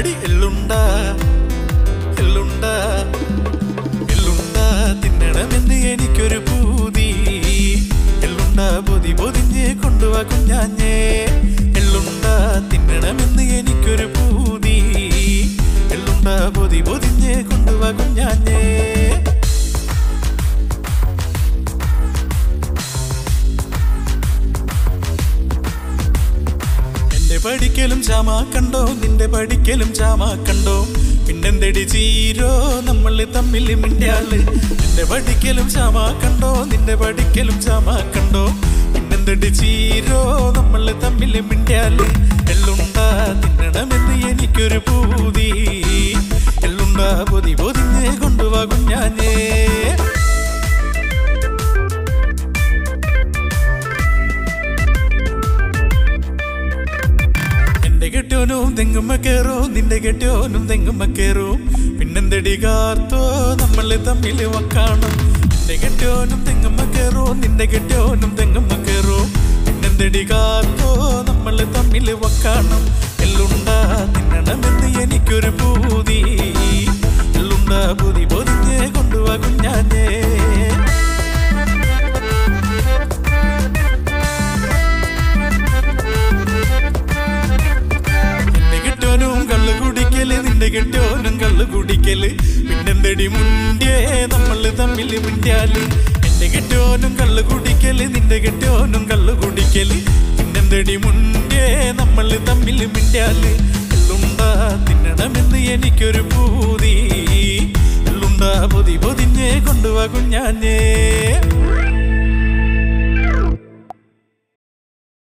അടി എള്ളുണ്ട എള്ളുണ്ട എള്ളുണ്ട തിന്നണമെന്ന് എനിക്കൊരു പൂതി എള്ളുണ്ട പൊതി പൊതിഞ്ഞ് കൊണ്ടുവാ കുഞ്ഞാഞ്ഞേ എള്ളുണ്ട തിന്നണമെന്ന് എനിക്കൊരു പൂതി എള്ളുണ്ട പൊതി പൊതിഞ്ഞ് കൊണ്ടുവാ കുഞ്ഞാഞ്ഞേ എന്റെ പഠിക്കലും ചാമാക്കണ്ടോ നിന്റെ പഠിക്കലും ചാമാക്കണ്ടോ പിന്നെന്തെടി ചീരോ നമ്മൾ തമ്മിൽ മിണ്ടാള് എന്റെ പഠിക്കലും ചാമാക്കണ്ടോ നിന്റെ പഠിക്കലും ചാമാക്കണ്ടോ പിന്നെന്തെടി ചീരോ നമ്മൾ തമ്മിൽ മിണ്ടാള് എള്ളുണ്ട തിന്നണമെന്ന് എനിക്കൊരു പൂതി എള്ളുണ്ട പൊതി പൊതിഞ്ഞ് കൊണ്ടുവാ കുഞ്ഞാഞ്ഞേ എന്റെ കെട്ടിയോനും തെങ്ങുമ്മ കേറോ നിന്റെ കെട്ടിയോനും തെങ്ങുമ്മ കേറോ പിന്നെന്തടി കാർത്തോ നമ്മള് തമ്മിൽ വക്കാണം എന്റെ കെട്ടിയോനും തെങ്ങുമ്മ കേറോ നിന്റെ കെട്ടിയോനും തെങ്ങുമ്മ കേറോ പിന്നെന്തടി കാർത്തോ നമ്മള് തമ്മിൽ വക്കാണം എള്ളുണ്ട തിന്നണമെന്ന് എനിക്കൊരു പൂതി എള്ളുണ്ട പൂതി പൊതിഞ്ഞ് കൊണ്ടുവാ കുഞ്ഞാഞ്ഞേ എന്റെ കെട്ടോനും കള്ളു കുടിക്കല് നിന്റെ കെട്ടോനും കള്ളു കുടിക്കല് പിന്നെന്തടി മുണ്ടിയേ നമ്മള് തമ്മിൽ മിണ്ടിയാല് എന്റെ കെട്ടോനും കള്ളു കുടിക്കല് നിന്റെ കെട്ടോനും കള്ളു കുടിക്കല് പിന്നെന്തടി മുണ്ടിയേ നമ്മള് തമ്മിൽ മിണ്ടിയാല് എള്ളുണ്ട തിന്നണമെന്ന് എനിക്കൊരു പൂതി എള്ളുണ്ട പൊതി പൊതിഞ്ഞേ കൊണ്ടുവാ കുഞ്ഞാഞ്ഞേ